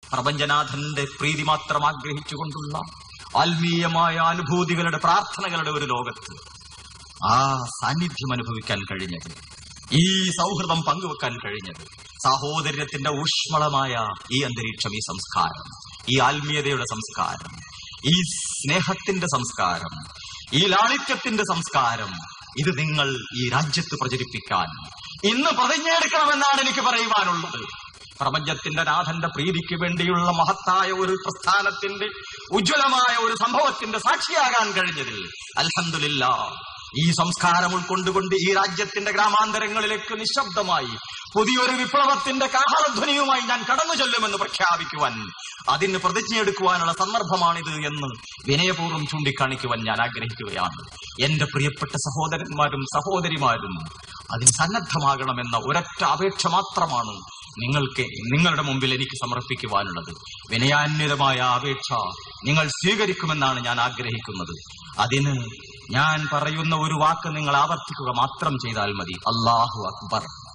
പ്രപഞ്ചനാഥന്റെ പ്രീതി മാത്രം ആഗ്രഹിച്ചുകൊണ്ടുള്ള ആത്മീയമായ അനുഭൂതികളുടെ പ്രാർത്ഥനകളുടെ ഒരു ലോകത്ത് ആ സാന്നിധ്യം അനുഭവിക്കാൻ കഴിഞ്ഞത് ഈ സൗഹൃദം പങ്കുവെക്കാൻ കഴിഞ്ഞത് സാഹോദര്യത്തിന്റെ ഊഷ്മളമായ ഈ അന്തരീക്ഷം ഈ സംസ്കാരം ഈ ആത്മീയതയുടെ സംസ്കാരം ഈ സ്നേഹത്തിന്റെ സംസ്കാരം ഈ ലാളിത്യത്തിന്റെ സംസ്കാരം ഇത് നിങ്ങൾ ഈ രാജ്യത്ത് പ്രചരിപ്പിക്കാൻ ഇന്ന് പ്രതിജ്ഞയെടുക്കണമെന്നാണ് എനിക്ക് പറയുവാനുള്ളത് പ്രപഞ്ചത്തിന്റെ നാഥന്റെ പ്രീതിക്ക് വേണ്ടിയുള്ള മഹത്തായ ഒരു പ്രസ്ഥാനത്തിന്റെ ഉജ്ജ്വലമായ ഒരു സംഭവത്തിന്റെ സാക്ഷിയാകാൻ കഴിഞ്ഞതിൽ അൽഹന്ദില്ല ഈ സംസ്കാരം ഉൾക്കൊണ്ടുകൊണ്ട് ഈ രാജ്യത്തിന്റെ ഗ്രാമാന്തരങ്ങളിലേക്ക് നിശബ്ദമായി പുതിയൊരു വിപ്ലവത്തിന്റെ കാഹളധ്വനിയുമായി ഞാൻ കടന്നു ചെല്ലുമെന്ന് പ്രഖ്യാപിക്കുവാൻ അതിന് പ്രതിജ്ഞയെടുക്കുവാനുള്ള സന്ദർഭമാണിത് എന്ന് വിനയപൂർവ്വം ചൂണ്ടിക്കാണിക്കുവാൻ ഞാൻ ആഗ്രഹിക്കുകയാണ് എന്റെ പ്രിയപ്പെട്ട സഹോദരന്മാരും സഹോദരിമാരും അതിന് സന്നദ്ധമാകണമെന്ന ഒരൊറ്റ അപേക്ഷ മാത്രമാണ് നിങ്ങൾക്ക് നിങ്ങളുടെ മുമ്പിൽ എനിക്ക് സമർപ്പിക്കുവാനുള്ളത് വിനയാന്വിതമായ അപേക്ഷ നിങ്ങൾ സ്വീകരിക്കുമെന്നാണ് ഞാൻ ആഗ്രഹിക്കുന്നത് അതിന് ഞാൻ പറയുന്ന ഒരു വാക്ക് നിങ്ങൾ ആവർത്തിക്കുക മാത്രം ചെയ്താൽ മതി അള്ളാഹു അക്ബർ